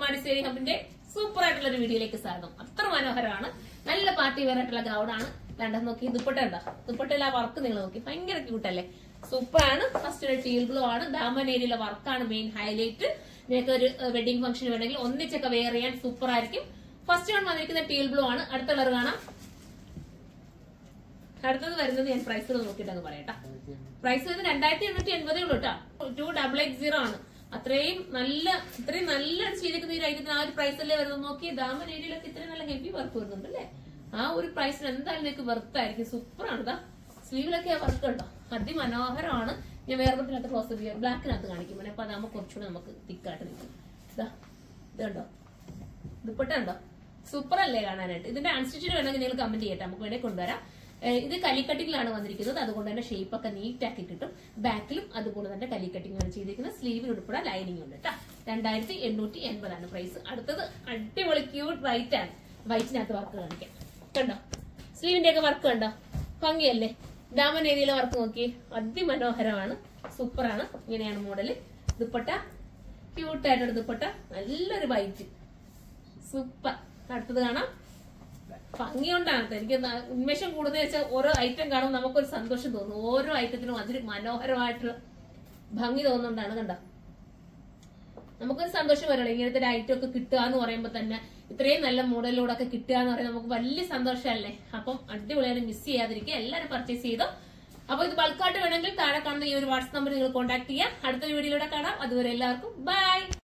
കുമാരിശ്ശേരി ഹബിന്റെ super ആയിട്ടുള്ള ഒരു വീഡിയോയിലേക്ക് സ്വാഗതം അത്ര മനോഹരമാണ് നല്ല പാർട്ടി വെയർ ആയിട്ടുള്ള ഗൗഡാണ് രണ്ടും നോക്കി ദുപ്പട്ട ഉണ്ടോ ദുപ്പട്ടയിൽ ആ വർക്ക് നിങ്ങൾ നോക്കി ഭയങ്കര ക്യൂട്ടല്ലേ സൂപ്പർ ആണ് ഫസ്റ്റ് ഒരു ടീൽ ഗ്ലോ ആണ് ദാമൻ ഏരിയയിലെ വർക്കാണ് മെയിൻ ഹൈലൈറ്റ് നിങ്ങൾക്ക് ഒരു വെഡിങ് ഫംഗ്ഷൻ വേണമെങ്കിൽ ഒന്നിച്ചൊക്കെ വെയർ ചെയ്യാൻ സൂപ്പർ ആയിരിക്കും ഫസ്റ്റ് വൺ വന്നിരിക്കുന്ന ടീൽ ബ്ലൂ ആണ് അടുത്ത കളർ കാണാം അടുത്തത് വരുന്നത് ഞാൻ പ്രൈസുകൾ നോക്കിയിട്ട് അങ്ങ് പറയട്ടാ പ്രൈസ് വരുന്നത് രണ്ടായിരത്തി എണ്ണൂറ്റി എൺപതേ ഉള്ളൂ കേട്ടോ ടു ഡബിൾ എയ്റ്റ് സീറോ ആണ് അത്രയും നല്ല ഇത്രയും നല്ല ചെയ്തിരിക്കുന്ന ഈ ഐറ്റത്തിന് ആ ഒരു പ്രൈസ് അല്ലേ വരുന്നത് നോക്കി ദാമൻ ഏരിയയിലൊക്കെ ഇത്രയും നല്ല ഹെവി വർക്ക് വരുന്നുണ്ട് അല്ലേ ആ ഒരു പ്രൈസിന് എന്തായാലും നിങ്ങൾക്ക് വെർത്ത് ആയിരിക്കും സൂപ്പർ ആണ് ഇതാ സ്ലീവിലൊക്കെ ആ വർക്ക് ഉണ്ടോ അതിമനോഹരമാണ് ഞാൻ വേറെ പറ്റിനകത്ത് ക്ലോസ് ചെയ്യാം ബ്ലാക്കിനകത്ത് കാണിക്കും അപ്പൊ അതാകുമ്പോൾ കുറച്ചുകൂടെ നമുക്ക് തിക്കായിട്ട് നിൽക്കും ഇതാ ഇതുണ്ടോ ദുപ്പട്ട ഉണ്ടോ സൂപ്പർ അല്ലേ കാണാനായിട്ട് ഇതിന്റെ അൺസ്റ്റിച്ചിട്ട് വേണമെങ്കിൽ നിങ്ങൾ കമന്റ് ചെയ്യട്ടെ നമുക്ക് വേണേൽ കൊണ്ടുവരാം ഏഹ് ഇത് കലിക്കട്ടിങ്ങിലാണ് വന്നിരിക്കുന്നത് അതുകൊണ്ട് തന്നെ ഷേപ്പ് ഒക്കെ നീറ്റ് ആക്കി കിട്ടും ബാക്കിലും അതുപോലെ തന്നെ കലിക്കട്ടിംഗ് ആണ് ചെയ്തിരിക്കുന്നത് സ്ലീവിൽ ഉൾപ്പെടെ ലൈനിങ് ഉണ്ട് കേട്ടോ രണ്ടായിരത്തി എണ്ണൂറ്റി എൺപതാണ് പ്രൈസ് അടുത്തത് അടിപൊളി ക്യൂട്ട് വൈറ്റ് ആണ് വൈറ്റിനകത്ത് വർക്ക് കാണിക്കാം കണ്ടോ സ്ലീവിന്റെ ഒക്കെ വർക്ക് കണ്ടോ ഭംഗിയല്ലേ ഡാമൻ ഏരിയയിലെ വർക്ക് നോക്കി അതിമനോഹരമാണ് സൂപ്പറാണ് ഇങ്ങനെയാണ് മോഡല് ദുപ്പട്ട ക്യൂട്ടായിട്ടൊരു ദുപ്പട്ട നല്ലൊരു വൈറ്റ് സൂപ്പർ അടുത്തത് കാണാം ഭംഗി കൊണ്ടാണ് ട്ടോ. എനിക്ക് ന- ഉന്മേഷം കൂടുതൽ വെച്ചാൽ ഓരോ ഐറ്റം കാണുമ്പോൾ നമുക്കൊരു സന്തോഷം തോന്നും ഓരോ ഐറ്റത്തിനും അതിന് മനോഹരമായിട്ടുള്ള ഭംഗി തോന്നുന്നുണ്ടാണ് കണ്ടോ നമുക്കൊരു സന്തോഷം വരണം ഇങ്ങനത്തെ ഒരു ഐറ്റം ഒക്കെ കിട്ടുക എന്ന് പറയുമ്പോൾ തന്നെ ഇത്രയും നല്ല മോഡലിലൂടെ ഒക്കെ കിട്ടുക എന്ന് പറയുന്നത് നമുക്ക് വലിയ സന്തോഷമല്ലേ അപ്പം അടിപൊളിയായിട്ട് മിസ് ചെയ്യാതിരിക്കുക എല്ലാവരും പർച്ചേസ് ചെയ്തോ അപ്പൊ ഇത് ബൾക്കായിട്ട് വേണമെങ്കിൽ താഴെ കാണുന്ന ഈ ഒരു വാട്സ്ആപ്പ് നമ്പർ നിങ്ങൾ കോൺടാക്ട് ചെയ്യാം അടുത്തൊരു വീഡിയോയിലൂടെ കാണാം അതുവരെ എല്ലാവർക്കും ബൈ